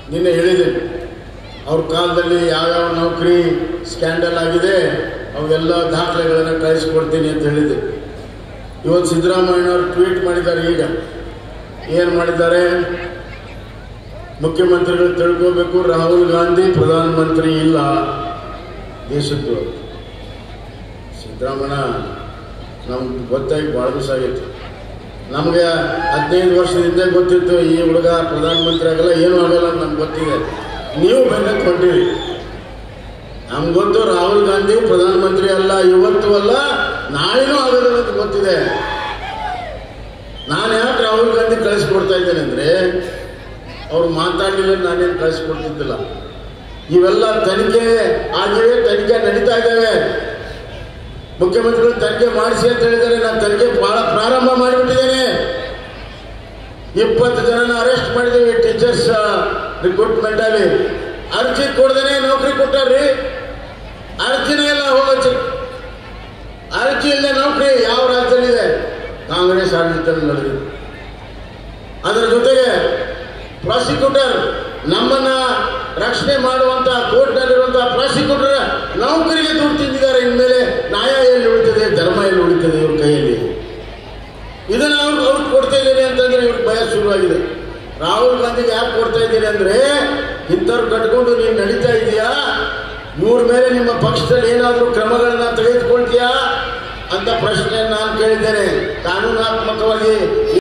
ನಿನ್ನೆ ಹೇಳಿದ್ದೀನಿ ಅವ್ರ ಕಾಲದಲ್ಲಿ ಯಾವ್ಯಾವ ನೌಕರಿ ಸ್ಕ್ಯಾಂಡಲ್ ಆಗಿದೆ ಅವೆಲ್ಲ ದಾಖಲೆಗಳನ್ನು ಕಳಿಸ್ಕೊಡ್ತೀನಿ ಅಂತ ಹೇಳಿದ್ದೆ ಇವತ್ತು ಸಿದ್ದರಾಮಯ್ಯನವರು ಟ್ವೀಟ್ ಮಾಡಿದ್ದಾರೆ ಈಗ ಏನು ಮಾಡಿದ್ದಾರೆ ಮುಖ್ಯಮಂತ್ರಿಗಳು ತಿಳ್ಕೋಬೇಕು ರಾಹುಲ್ ಗಾಂಧಿ ಪ್ರಧಾನಮಂತ್ರಿ ಇಲ್ಲ ದೇಶದ್ದು ಸಿದ್ದರಾಮಯ್ಯ ನಮ್ಗೆ ಗೊತ್ತಾಗಿ ಭಾಳ ದಿವಸ ಆಗೈತೆ ನಮಗೆ ಹದಿನೈದು ವರ್ಷದಿಂದ ಗೊತ್ತಿತ್ತು ಈ ಹುಡುಗ ಪ್ರಧಾನಮಂತ್ರಿ ಆಗಲ್ಲ ಏನೂ ಆಗಲ್ಲ ಅಂತ ನಮ್ಗೆ ಗೊತ್ತಿದೆ ನೀವು ಬೆನ್ನಕ್ಕೆ ಹೊಂಟಿರಿ ನಮ್ಗೆ ಗೊತ್ತು ರಾಹುಲ್ ಗಾಂಧಿ ಪ್ರಧಾನಮಂತ್ರಿ ಅಲ್ಲ ಇವತ್ತು ಅಲ್ಲ ನಾಳೆನೂ ಆಗೋದಿಲ್ಲ ಅಂತ ಗೊತ್ತಿದೆ ನಾನು ಯಾಕೆ ರಾಹುಲ್ ಗಾಂಧಿ ಕಳಿಸ್ಕೊಡ್ತಾ ಇದ್ದೇನೆ ಅಂದರೆ ಅವ್ರು ಮಾತಾಡಲಿಲ್ಲ ನಾನೇನು ಕಳಿಸ್ಕೊಡ್ತಿದ್ದಿಲ್ಲ ಇವೆಲ್ಲ ತನಿಖೆ ಆಗಿವೆ ತನಿಖೆ ನಡೀತಾ ಇದ್ದಾವೆ ಮುಖ್ಯಮಂತ್ರಿಗಳು ತನಿಖೆ ಮಾಡಿಸಿ ಅಂತ ಹೇಳಿದ್ದಾರೆ ನಾನು ತನಿಖೆ ಬಹಳ ಪ್ರಾರಂಭ ಮಾಡಿಬಿಟ್ಟಿದ್ದೇನೆ ಇಪ್ಪತ್ತು ಜನನ ಅರೆಸ್ಟ್ ಮಾಡಿದ್ದೀವಿ ಟೀಚರ್ಸ್ ರಿಕ್ರೂಟ್ಮೆಂಟ್ ಅಲ್ಲಿ ಅರ್ಜಿ ಕೊಡ್ದೇನೆ ನೌಕರಿ ಕೊಟ್ಟಾರ್ರಿ ಅರ್ಜಿನೇ ಎಲ್ಲ ಹೋಗಚ್ಚ ಅರ್ಜಿ ಇಲ್ಲದೆ ನೌಕರಿ ಯಾವ ರಾಜ್ಯದಲ್ಲಿದೆ ಕಾಂಗ್ರೆಸ್ ಆಡಳಿತದಲ್ಲಿ ನಡೆದಿದೆ ಅದರ ಜೊತೆಗೆ ಪ್ರಾಸಿಕ್ಯೂಟರ್ ನಮ್ಮನ್ನ ರಕ್ಷಣೆ ಮಾಡುವಂತ ಕೋರ್ಟ್ನಲ್ಲಿರುವಂತಹ ಪ್ರಾಸಿಕ್ಯೂಟರ್ ನೌಕರಿಗೆ ದುಡ್ಡು ತಿಂದಿದ್ದಾರೆ ಇನ್ಮೇಲೆ ನ್ಯಾಯ ಎಲ್ಲಿ ಉಳಿತದೆ ಧರ್ಮ ಎಲ್ಲಿ ಉಳಿತದೆ ಇವ್ರ ಕೈಯಲ್ಲಿ ಇದನ್ನ ಅವ್ರು ಅವ್ರಿಗೆ ಕೊಡ್ತಾ ಇದ್ದೇನೆ ಅಂತಂದ್ರೆ ಇವ್ರಿಗೆ ಭಯ ಶುರುವಾಗಿದೆ ರಾಹುಲ್ ಗಾಂಧಿಗೆ ಯಾಕೆ ಕೊಡ್ತಾ ಇದ್ದೀರಿ ಅಂದ್ರೆ ಇಂಥವ್ರು ಕಟ್ಕೊಂಡು ನೀನು ನಡೀತಾ ಇದೀಯಾ ಇವ್ರ ಮೇಲೆ ನಿಮ್ಮ ಪಕ್ಷದಲ್ಲಿ ಏನಾದರೂ ಕ್ರಮಗಳನ್ನ ತೆಗೆದುಕೊಳ್ತೀಯಾ ಅಂತ ಪ್ರಶ್ನೆ ನಾನು ಕೇಳಿದ್ದೇನೆ ಕಾನೂನಾತ್ಮಕವಾಗಿ